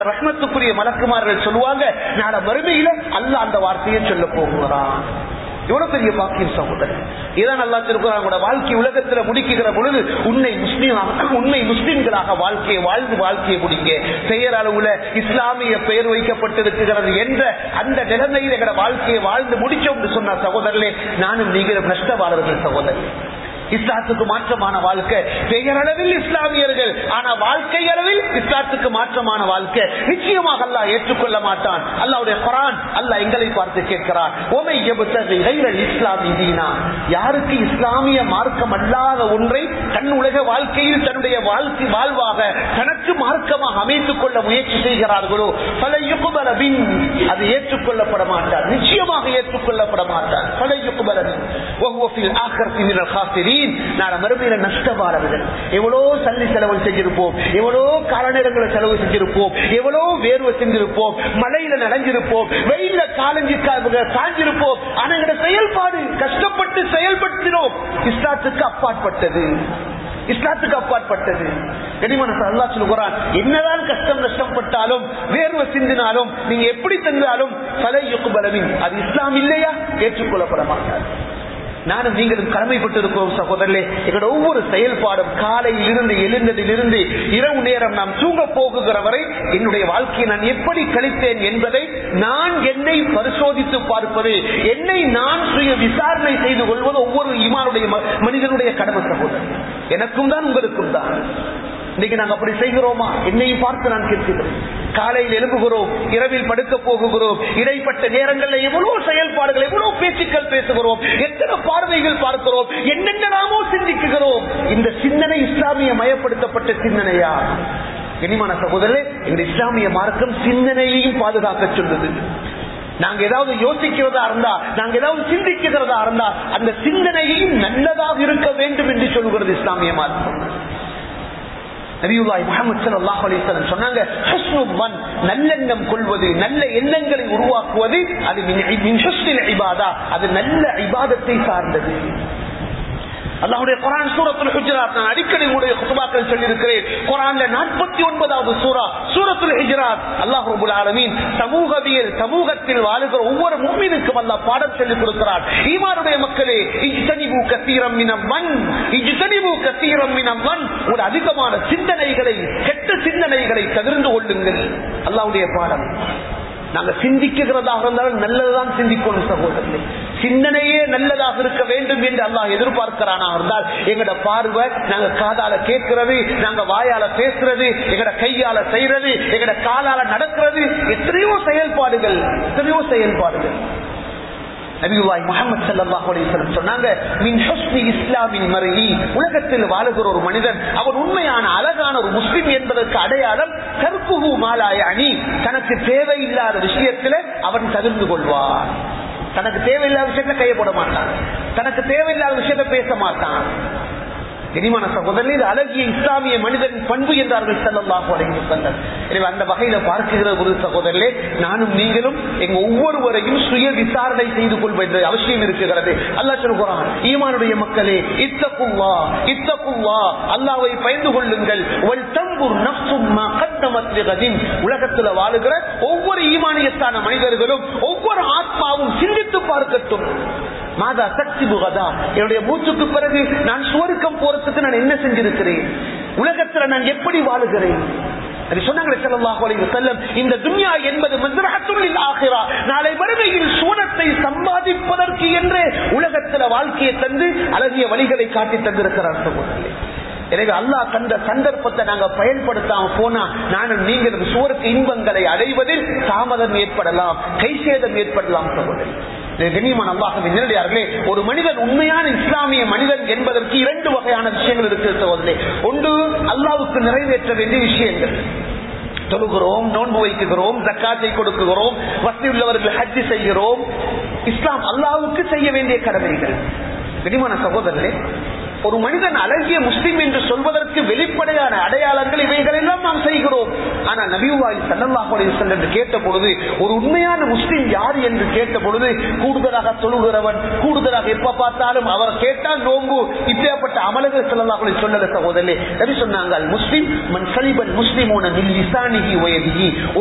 ரஹ்மத்துக்குரிய மலக்குமார்கள் சொல்லுவாங்க நாள மறுமையில அல்ல அந்த வார்த்தையை சொல்ல போகிறான் எவ்வளவு பெரிய பாக்கியம் சகோதரர் இதான் நல்லா திருக்குறாங்க வாழ்க்கை உலகத்துல முடிக்குகிற பொழுது உன்னை முஸ்லீமாக உண்மை முஸ்லிம்களாக வாழ்க்கையை வாழ்ந்து வாழ்க்கையை முடிங்க பெயர் அளவுல இஸ்லாமிய பெயர் வைக்கப்பட்டிருக்கிறது என்ற அந்த நிலைமையில் எங்களோட வாழ்க்கையை வாழ்ந்து முடிச்சோம் சொன்ன சகோதரர்களே நானும் நீங்களும் நஷ்டவாளர்கள் சகோதரர் இஸ்லாத்துக்கு மாற்றமான வாழ்க்கை பெயரளவில் இஸ்லாமியர்கள் ஆனா வாழ்க்கை அளவில் இஸ்லாத்துக்கு மாற்றமான வாழ்க்கை நிச்சயமாக அல்லாஹ் ஏற்றுக்கொள்ள மாட்டான் அல்லாவுடைய குரான் அல்லாஹ் எங்களை பார்த்து கேட்கிறான் ஓமை இஸ்லாமி தீனா யாருக்கு இஸ்லாமிய மார்க்கம் அல்லாத ஒன்றை தன் உலக வாழ்க்கையில் தன்னுடைய வாழ்க்கை வாழ்வாக தனக்கு மார்க்கமாக அமைத்துக் கொள்ள முயற்சி செய்கிறார்களோ பல யுகுபலபின் அது ஏற்றுக்கொள்ளப்பட மாட்டார் நிச்சயமாக ஏற்றுக்கொள்ளப்பட மாட்டார் பல யுகுபலபின் மறுமையில நஷ்டவாளர்கள் எவ்வளவு சல்லி செலவு செஞ்சிருப்போம் எவ்வளவு காலநேரங்களை செலவு செஞ்சிருப்போம் எவ்வளவு வேர்வை செஞ்சிருப்போம் மழையில நனைஞ்சிருப்போம் வெயில காலஞ்சி காஞ்சிருப்போம் ஆனா எங்க செயல்பாடு கஷ்டப்பட்டு செயல்படுத்தினோம் இஸ்லாத்துக்கு அப்பாற்பட்டது இஸ்லாத்துக்கு அப்பாற்பட்டது கனிமன அல்லா சொல்லுகிறான் என்னதான் கஷ்டம் நஷ்டப்பட்டாலும் வேர்வை சிந்தினாலும் நீங்க எப்படி தந்தாலும் பல யுக்குபலவின் அது இஸ்லாம் இல்லையா ஏற்றுக்கொள்ளப்பட மாட்டார் நானும் நீங்களும் கடமைப்பட்டிருக்கிறோம் சகோதரர்களே எங்களோட ஒவ்வொரு செயல்பாடும் காலையில் இருந்து எழுந்ததிலிருந்து இரவு நேரம் நாம் தூங்க போகுகிற வரை என்னுடைய வாழ்க்கையை நான் எப்படி கழித்தேன் என்பதை நான் என்னை பரிசோதித்து பார்ப்பது என்னை நான் சுய விசாரணை செய்து கொள்வது ஒவ்வொரு இமானுடைய மனிதனுடைய கடமை சகோதரர் எனக்கும் தான் உங்களுக்கும் தான் இன்னைக்கு நாங்க அப்படி செய்கிறோமா என்னையும் பார்த்து நான் கேட்கிறோம் காலையில் எழுப்புகிறோம் இரவில் படுக்க போகுகிறோம் இடைப்பட்ட நேரங்களில் எவ்வளவு செயல்பாடுகள் எவ்வளவு பேச்சுக்கள் பேசுகிறோம் எத்தனை பார்வைகள் பார்க்கிறோம் என்னென்னலாமோ சிந்திக்குகிறோம் இந்த சிந்தனை இஸ்லாமிய மயப்படுத்தப்பட்ட சிந்தனையா இனிமான சகோதரே இந்த இஸ்லாமிய மார்க்கம் சிந்தனையையும் பாதுகாக்க சொல்லுது நாங்க ஏதாவது யோசிக்கிறதா இருந்தா நாங்க ஏதாவது சிந்திக்கிறதா இருந்தா அந்த சிந்தனையும் நல்லதாக இருக்க வேண்டும் என்று சொல்கிறது இஸ்லாமிய மார்க்கம் நபியுல்லாய் முகமது சல்லாஹ் அலிஸ்லம் சொன்னாங்க நல்லெண்ணம் கொள்வது நல்ல எண்ணங்களை உருவாக்குவது அது இபாதா அது நல்ல இபாதத்தை சார்ந்தது அல்லாஹுடைய குரான் சூரத்துல் ஹுஜராத் நான் அடிக்கடி உடைய குத்துபாக்கள் சொல்லியிருக்கிறேன் குரான்ல நாற்பத்தி ஒன்பதாவது சூரா சூரத்துல் ஹுஜராத் அல்லாஹ் ரபுல் ஆலமீன் சமூகவியல் சமூகத்தில் வாழுகிற ஒவ்வொரு மும்மினுக்கும் அல்லாஹ் பாடம் சொல்லிக் கொடுக்கிறார் ஈமானுடைய மக்களே இஜ்தனிபு கசீரம் மினம் மண் இஜ்தனிபு கசீரம் மினம் மண் ஒரு அதிகமான சிந்தனைகளை கெட்ட சிந்தனைகளை தவிர்ந்து கொள்ளுங்கள் அல்லாஹ்வுடைய பாடம் நாங்க சிந்திக்கிறதாக இருந்தாலும் நல்லதுதான் சிந்திக்கணும் சகோதரர்களே சிந்தனையே நல்லதாக இருக்க வேண்டும் என்று அல்லாஹ் எதிர்பார்க்கிறானா இருந்தால் எங்கட பார்வை நாங்க காதால கேட்கிறது நாங்க வாயால பேசுறது எங்கட கையால செய்யறது எங்கட காலால நடக்கிறது எத்தனையோ செயல்பாடுகள் எத்தனையோ செயல்பாடுகள் நபிவாய் முகமது சல்லாஹ் அலிஸ்லம் சொன்னாங்க மின் ஹஸ்னி இஸ்லாமின் மறையி உலகத்தில் வாழுகிற ஒரு மனிதன் அவன் உண்மையான அழகான ஒரு முஸ்லிம் என்பதற்கு அடையாளம் கற்புகு மாலாய அணி தனக்கு தேவையில்லாத விஷயத்துல அவன் தவிர்த்து கொள்வான் தனக்கு தேவையில்லாத விஷயத்துல கைய போட மாட்டான் தனக்கு தேவையில்லாத விஷயத்த பேச மாட்டான் கனிமான சகோதரன் இது அழகிய இஸ்லாமிய மனிதன் பண்பு என்றார்கள் செல்லல்லாஹு அலைஹி வஸல்லம் எனவே அந்த வகையில பார்க்கிற ஒரு சகோதரர்களே நானும் நீங்களும் எங்க ஒவ்வொருவரையும் சுய விசாரணை செய்து கொள்வது அவசியம் இருக்கிறது அல்லாஹ் சொல்கிறான் ஈமானுடைய மக்களே இத்தகுவா இத்தகுவா அல்லாஹ்வை பயந்து கொள்ளுங்கள் வல் தம்புர் நஃப்சும் மா கத்தமத் லிகதின் உலகத்துல வாழுகிற ஒவ்வொரு ஈமானியத்தான மனிதர்களும் ஒவ்வொரு ஆத்மாவும் சிந்தித்து பார்க்கட்டும் மாதா சக்தி புகதா என்னுடைய மூச்சுக்கு பிறகு நான் சுவருக்கம் போறதுக்கு நான் என்ன செஞ்சிருக்கிறேன் உலகத்துல நான் எப்படி வாழுகிறேன் இந்த துன்யா என்பது நாளை வருகையில் சூனத்தை சம்பாதிப்பதற்கு என்று உலகத்துல வாழ்க்கையை தந்து அழகிய வழிகளை காட்டி தந்திருக்கிறார் சகோதரர்களே எனவே அல்லாஹ் தந்த சந்தர்ப்பத்தை நாங்க பயன்படுத்தாம போனா நானும் நீங்களும் சூருக்கு இன்பங்களை அடைவதில் தாமதம் ஏற்படலாம் கை சேதம் ஏற்படலாம் சகோதரி கண்ணியமான அல்லாஹின் நேரடியார்களே ஒரு மனிதன் உண்மையான இஸ்லாமிய மனிதன் என்பதற்கு இரண்டு வகையான விஷயங்கள் இருக்கு சகோதரே ஒன்று அல்லாவுக்கு நிறைவேற்ற வேண்டிய விஷயங்கள் தொழுகிறோம் நோன்பு வைக்குகிறோம் ஜக்காத்தை கொடுக்குகிறோம் வசதி உள்ளவர்கள் ஹஜ்ஜி செய்கிறோம் இஸ்லாம் அல்லாவுக்கு செய்ய வேண்டிய கடமைகள் கனிமான சகோதரர்களே ஒரு மனிதன் அழகிய முஸ்லிம் என்று சொல்வதற்கு வெளிப்படையான அடையாளங்கள் இவைகள் எல்லாம் நாம் செய்கிறோம் ஆனால் நபிவாய் சல்லல்லாஹு அலைஹி வஸல்லம் என்று கேட்ட பொழுது ஒரு உண்மையான முஸ்லிம் யார் என்று கேட்ட பொழுது கூடுதலாக தொழுகிறவன் கூடுதலாக எப்ப பார்த்தாலும் அவர் கேட்டால் நோம்பு இப்பேற்பட்ட அமலர்கள் சல்லல்லாஹு அலைஹி சொல்லல சகோதரே நபி சொன்னாங்க முஸ்லிம் மன் சலிபன் முஸ்லிமோன மின் லிசானிஹி வயதிஹி